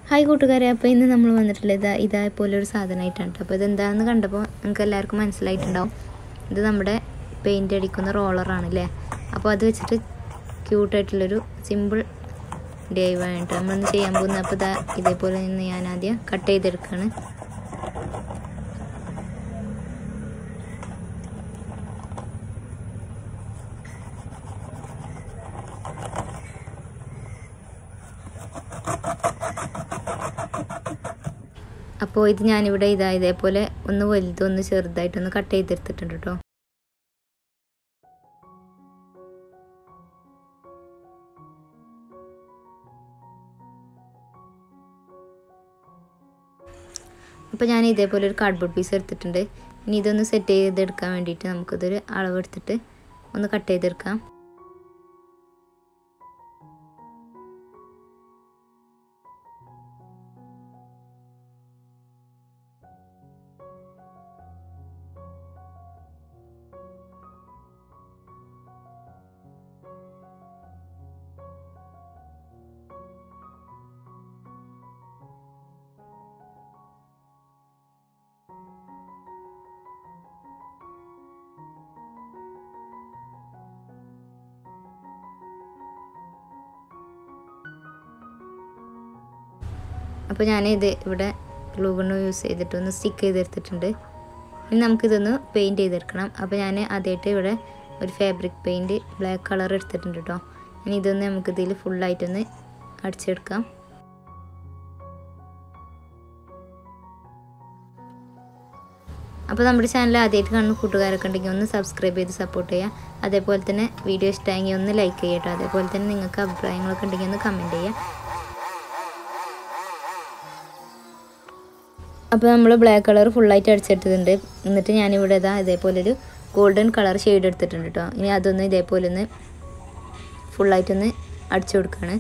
hi കൂട്ടുകാരെ അപ്പോൾ ഇന്ന് നമ്മൾ വന്നിട്ടുള്ളത് ഇതാ ഇതേപോലെ ഒരു സാധനമായിട്ടാണ് കേട്ടോ അപ്പോൾ ഇതെന്താണെന്ന് കണ്ടപ്പോൾ നിങ്ങൾക്ക് എല്ലാവർക്കും മനസ്സിലായിട്ടുണ്ടാവും ഇത് നമ്മുടെ പെയിൻ്റ് അടിക്കുന്ന റോളറാണ് അല്ലേ അപ്പോൾ അത് വെച്ചിട്ട് ക്യൂട്ടായിട്ടുള്ളൊരു സിമ്പിൾ ഡേ വേണ്ടിട്ട് നമ്മളിന്ന് ചെയ്യാൻ പോകുന്നത് അപ്പോൾ ഇതാ ഇതേപോലെ നിന്ന് ഞാൻ ആദ്യം കട്ട് ചെയ്തെടുക്കുകയാണ് അപ്പോൾ ഇത് ഞാനിവിടെ ഇതാ ഇതേപോലെ ഒന്ന് വലുതും ഒന്ന് ചെറുതായിട്ടൊന്ന് കട്ട് ചെയ്തെടുത്തിട്ടുണ്ട് കേട്ടോ അപ്പോൾ ഞാൻ ഇതേപോലെ ഒരു കാർഡ്ബോർഡ് പീസ് എടുത്തിട്ടുണ്ട് ഇനി ഇതൊന്ന് സെറ്റ് ചെയ്തെടുക്കാൻ വേണ്ടിയിട്ട് നമുക്കിതൊരു അളവെടുത്തിട്ട് ഒന്ന് കട്ട് ചെയ്തെടുക്കാം അപ്പോൾ ഞാൻ ഇത് ഇവിടെ ഗ്ലൂ ഗണ്ണ് യൂസ് ചെയ്തിട്ട് ഒന്ന് സ്റ്റിക്ക് ചെയ്തെടുത്തിട്ടുണ്ട് ഇനി നമുക്കിതൊന്ന് പെയിൻറ്റ് ചെയ്തെടുക്കണം അപ്പോൾ ഞാൻ ആദ്യമായിട്ട് ഇവിടെ ഒരു ഫാബ്രിക് പെയിൻറ്റ് ബ്ലാക്ക് കളർ എടുത്തിട്ടുണ്ട് കേട്ടോ ഇനി ഇതൊന്ന് നമുക്ക് ഇതിൽ ഫുള്ളായിട്ടൊന്ന് അടിച്ചെടുക്കാം അപ്പോൾ നമ്മുടെ ചാനൽ ആദ്യമായിട്ട് കാണുന്ന കൂട്ടുകാരൊക്കെ ഉണ്ടെങ്കിൽ ഒന്ന് സബ്സ്ക്രൈബ് ചെയ്ത് സപ്പോർട്ട് ചെയ്യുക അതേപോലെ തന്നെ വീഡിയോ ഇഷ്ടമായെങ്കിൽ ഒന്ന് ലൈക്ക് ചെയ്യട്ടോ അതേപോലെ തന്നെ നിങ്ങൾക്ക് അഭിപ്രായങ്ങളൊക്കെ ഉണ്ടെങ്കിൽ ഒന്ന് കമൻറ്റ് ചെയ്യുക അപ്പോൾ നമ്മൾ ബ്ലാക്ക് കളർ ഫുള്ളായിട്ട് അടിച്ചെടുത്തിട്ടുണ്ട് എന്നിട്ട് ഞാനിവിടെ ഇതാ ഇതേപോലെ ഒരു ഗോൾഡൻ കളർ ഷെയ്ഡ് എടുത്തിട്ടുണ്ട് കേട്ടോ ഇനി അതൊന്ന് ഇതേപോലെ ഒന്ന് ഫുള്ളായിട്ടൊന്ന് അടിച്ചു കൊടുക്കുകയാണ്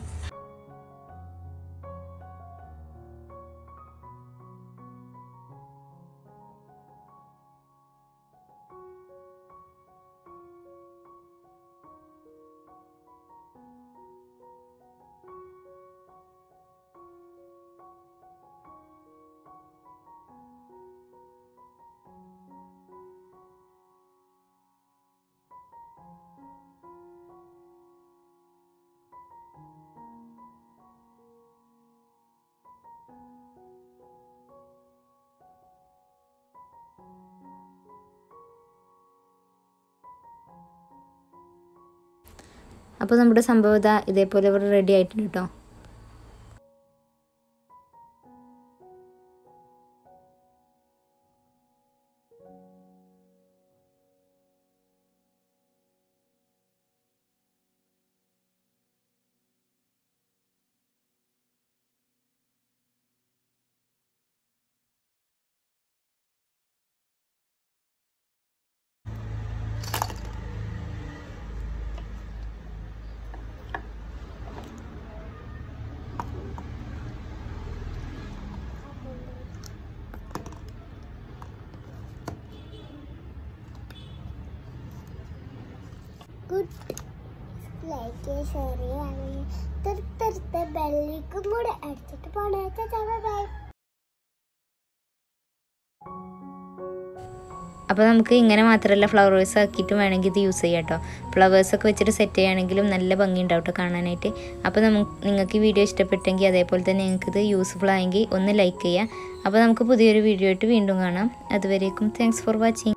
അപ്പോൾ നമ്മുടെ സംഭവം ഇതാ ഇതേപോലെ ഇവിടെ റെഡി ആയിട്ടുണ്ട് കേട്ടോ ഗുഡ് ലൈക്ക് ഷെയർ ചെയ്യാനും തൊട്ടടുത്ത ബെല്ലിക്കും കൂടെ അടിച്ചിട്ട് പോണേ ബൈ അപ്പോൾ നമുക്ക് ഇങ്ങനെ മാത്രമല്ല ഫ്ലവേഴ്സ് ആക്കിയിട്ടും വേണമെങ്കിൽ ഇത് യൂസ് ചെയ്യാം കേട്ടോ ഫ്ലവേഴ്സൊക്കെ വെച്ചിട്ട് സെറ്റ് ചെയ്യുകയാണെങ്കിലും നല്ല ഭംഗി ഉണ്ടാവും കേട്ടോ കാണാനായിട്ട് അപ്പോൾ നമുക്ക് നിങ്ങൾക്ക് ഈ വീഡിയോ ഇഷ്ടപ്പെട്ടെങ്കിൽ അതേപോലെ തന്നെ നിങ്ങൾക്കിത് യൂസ്ഫുൾ ആയെങ്കിൽ ഒന്ന് ലൈക്ക് ചെയ്യുക അപ്പോൾ നമുക്ക് പുതിയൊരു വീഡിയോ ആയിട്ട് വീണ്ടും കാണാം അതുവരേക്കും താങ്ക്സ് ഫോർ വാച്ചിങ്